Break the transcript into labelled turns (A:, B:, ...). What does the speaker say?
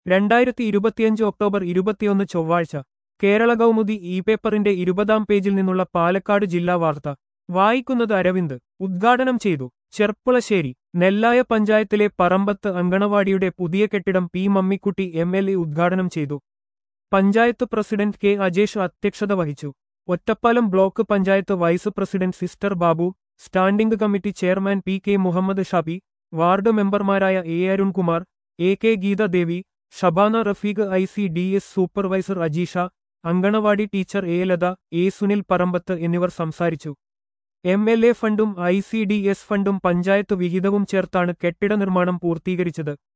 A: രണ്ടായിരത്തി ഇരുപത്തിയഞ്ച് ഒക്ടോബർ ഇരുപത്തിയൊന്ന് ചൊവ്വാഴ്ച കേരള കൗമുദി ഇ പേപ്പറിന്റെ ഇരുപതാം പേജിൽ നിന്നുള്ള പാലക്കാട് ജില്ലാ വാർത്ത വായിക്കുന്നത് അരവിന്ദ് ഉദ്ഘാടനം ചെയ്തു ചെർപ്പുളശ്ശേരി നെല്ലായ പഞ്ചായത്തിലെ പറമ്പത്ത് അങ്കണവാടിയുടെ പുതിയ കെട്ടിടം P Mammikutty M L A ഉദ്ഘാടനം ചെയ്തു പഞ്ചായത്ത് പ്രസിഡന്റ് കെ അജേഷ് അധ്യക്ഷത വഹിച്ചു Ottapalam block panchayat vice president sister Babu standing committee chairman P K Muhammad Shabi ward മെമ്പർമാരായ A Arunkumar A K Geethadevi Shabana Rafeeq I C D S supervisor Ajeesha anganwadi teacher A Latha A Sunil Parambath എന്നിവർ സംസാരിച്ചു എം എൽ എ ഫണ്ടും ഐ സി ഡി എസ് ഫണ്ടും പഞ്ചായത്ത് വിഹിതവും ചേർത്താണ് കെട്ടിട നിർമ്മാണം പൂർത്തീകരിച്ചത്